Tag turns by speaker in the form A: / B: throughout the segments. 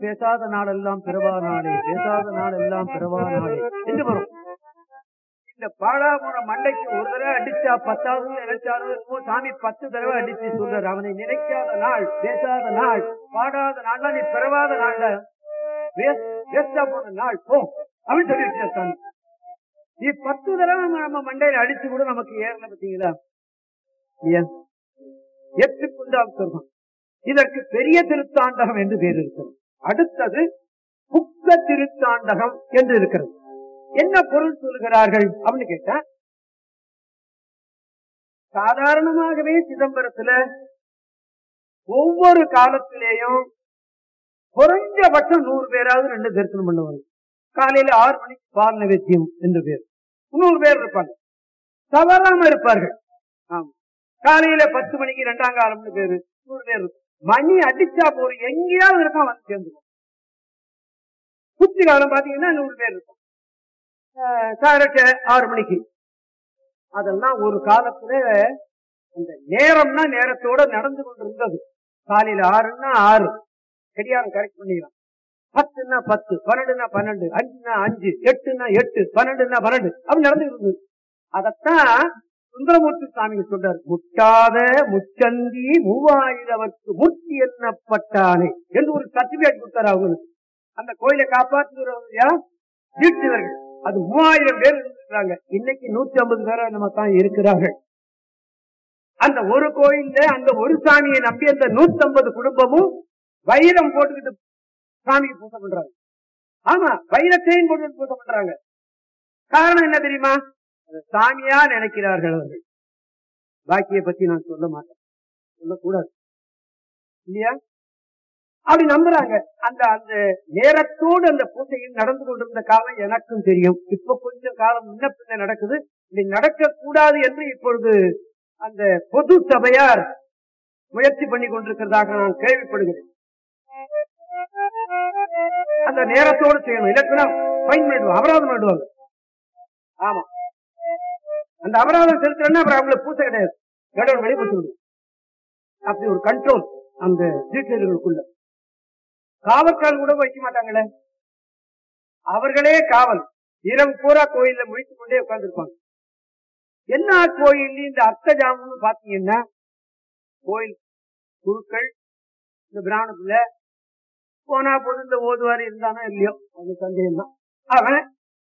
A: பேசாத நாளெல்லாம் பிறவா நாளே பேசாத நாளெல்லாம் பிறவா நாளே என்று வரும் இந்த பாழா போன மண்டைக்கு ஒரு தடவை அடிச்சா பத்தாவது நினைச்சாலும் என்னமோ சாமி பத்து தடவை அடிச்சு சொல்றாரு அவனை நினைக்காத நாள் பேசாத நாள் பாடாத நாள்ல நீ பிறவாத நாள்ல வேஸ்டா போன நாள் போ அப்படின்னு சொல்லிட்டு சாமி நீ பத்து தடவை நம்ம மண்டையில அடிச்சு கூட நமக்கு ஏறல பாத்தீங்களா ஏன் ஏற்றுக்கொண்டால் சொல்றோம் இதற்கு பெரிய திருத்தாண்டகம் என்று பேர் இருக்கிறது அடுத்தது புக்க திருத்தாண்டகம் என்று இருக்கிறது என்ன பொருள் சொல்லுகிறார்கள் அப்படின்னு கேட்டா சாதாரணமாகவே சிதம்பரத்துல ஒவ்வொரு காலத்திலேயும் குறைஞ்சபட்சம் நூறு பேராவது ரெண்டு தரிசனம் பண்ணுவாங்க காலையில ஆறு மணிக்கு பால் நைவேத்தியம் என்று பேர் நூறு பேர் இருப்பாங்க தவறாம இருப்பார்கள் ஆமா காலையில பத்து மணிக்கு ரெண்டாம் காலம்னு பேரு நூறு பேர் இருக்கும் மணி அடிச்சா போறோம் எங்கேயாவது இருப்பான் வந்து சேர்ந்துடும் குச்சி காலம் பாத்தீங்கன்னா நூறு பேர் இருக்கும் காரட்ட ஆறு மணிக்கு அதெல்லாம் ஒரு காலத்துல அந்த நேரம்னா நேரத்தோட நடந்து கொண்டிருந்தது காலையில ஆறுன்னா ஆறு கடியாரம் கரெக்ட் பண்ணிடலாம் பத்துன்னா பத்து பன்னெண்டுனா பன்னெண்டு அஞ்சுனா அஞ்சு எட்டுனா எட்டு பன்னெண்டுனா பன்னெண்டு அப்படி நடந்து இருந்தது அதத்தான் சுந்தரமூர்த்தி சுவாமி சொல்றார் முட்டாத முச்சந்தி மூவாயிரவர்க்கு முத்தி எண்ணப்பட்டானே என்று ஒரு சர்டிபிகேட் கொடுத்தாரு அவங்களுக்கு அந்த கோயிலை காப்பாற்றுகிறவங்க தீட்சிதர்கள் அது மூவாயிரம் பேர் இருந்திருக்காங்க இன்னைக்கு நூத்தி ஐம்பது பேரா நம்ம தான் இருக்கிறார்கள் அந்த ஒரு கோயில்ல அந்த ஒரு சாமியை நம்பி அந்த நூத்தி ஐம்பது குடும்பமும் வைரம் போட்டுக்கிட்டு சாமிக்கு பூசை பண்றாங்க ஆமா வைரத்தையும் போட்டு பூசை பண்றாங்க காரணம் என்ன தெரியுமா சாமியா நினைக்கிறார்கள் அவர்கள் பாக்கிய பத்தி நான் சொல்ல மாட்டேன் சொல்லக்கூடாது இல்லையா அப்படி நம்புறாங்க அந்த அந்த நேரத்தோடு அந்த பூஜையில் நடந்து கொண்டிருந்த காலம் எனக்கும் தெரியும் இப்ப கொஞ்சம் காலம் முன்ன பின்ன நடக்குது இப்படி நடக்க கூடாது என்று இப்பொழுது அந்த பொது சபையார் முயற்சி பண்ணி கொண்டிருக்கிறதாக நான் கேள்விப்படுகிறேன் அந்த நேரத்தோடு செய்யணும் இல்லைன்னா ஃபைன் பண்ணிடுவோம் அபராதம் பண்ணிடுவாங்க ஆமா அந்த அபராதம் செலுத்துறேன்னா அப்புறம் அவங்களுக்கு பூசை கிடையாது கடவுள் வெளியே போட்டு அப்படி ஒரு கண்ட்ரோல் அந்த தீட்சர்களுக்குள்ள காவற்கால் கூட வைக்க மாட்டாங்களே அவர்களே காவல் இரவு பூரா கோயில்ல முடித்துக் கொண்டே உட்கார்ந்துருப்பாங்க எல்லா கோயில்லையும் இந்த அர்த்த ஜாமம்னு பாத்தீங்கன்னா கோயில் குருக்கள் இந்த பிராணத்துல போனா போது இந்த ஓதுவாரி இருந்தானோ இல்லையோ அது சந்தேகம் தான் அவன்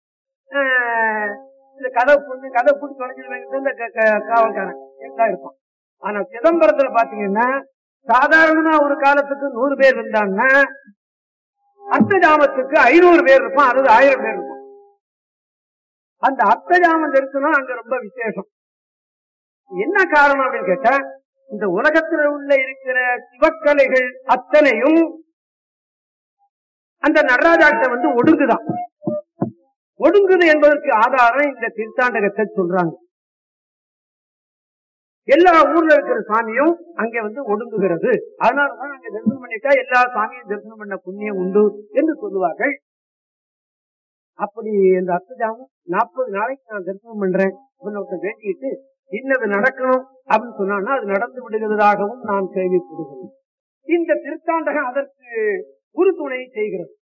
A: இந்த கதவு புண்ணு கதவு புண்ணு தொலைஞ்சு இந்த காவல்காரன் எல்லாம் இருப்பான் ஆனா சிதம்பரத்துல பாத்தீங்கன்னா சாதாரணமா ஒரு காலத்துக்கு நூறு பேர் இருந்தாங்கன்னா அர்த்தஜாமத்துக்கு ஐநூறு பேர் இருப்பான் அல்லது ஆயிரம் பேர் இருப்பான் அந்த அர்த்தஜாமம் தரிசனம் அங்க ரொம்ப விசேஷம் என்ன காரணம் அப்படின்னு கேட்டா இந்த உலகத்துல உள்ள இருக்கிற சிவக்கலைகள் அத்தனையும் அந்த நடராஜாட்ட வந்து ஒடுங்குதான் ஒடுங்குது என்பதற்கு ஆதாரம் இந்த திருத்தாண்டகத்தை சொல்றாங்க எல்லா ஊர்ல இருக்கிற சாமியும் அங்க வந்து ஒடுங்குகிறது அதனாலதான் அங்க தரிசனம் பண்ணிட்டா எல்லா சாமியும் தரிசனம் பண்ண புண்ணியம் உண்டு என்று சொல்லுவார்கள் அப்படி இந்த அர்த்தஜாமம் நாற்பது நாளைக்கு நான் தரிசனம் பண்றேன் அப்படின்னு வேண்டிட்டு இன்னது நடக்கணும் அப்படின்னு சொன்னா அது நடந்து விடுகிறதாகவும் நான் கேள்விப்படுகிறேன் இந்த திருத்தாண்டகம் அதற்கு உறுதுணை செய்கிறது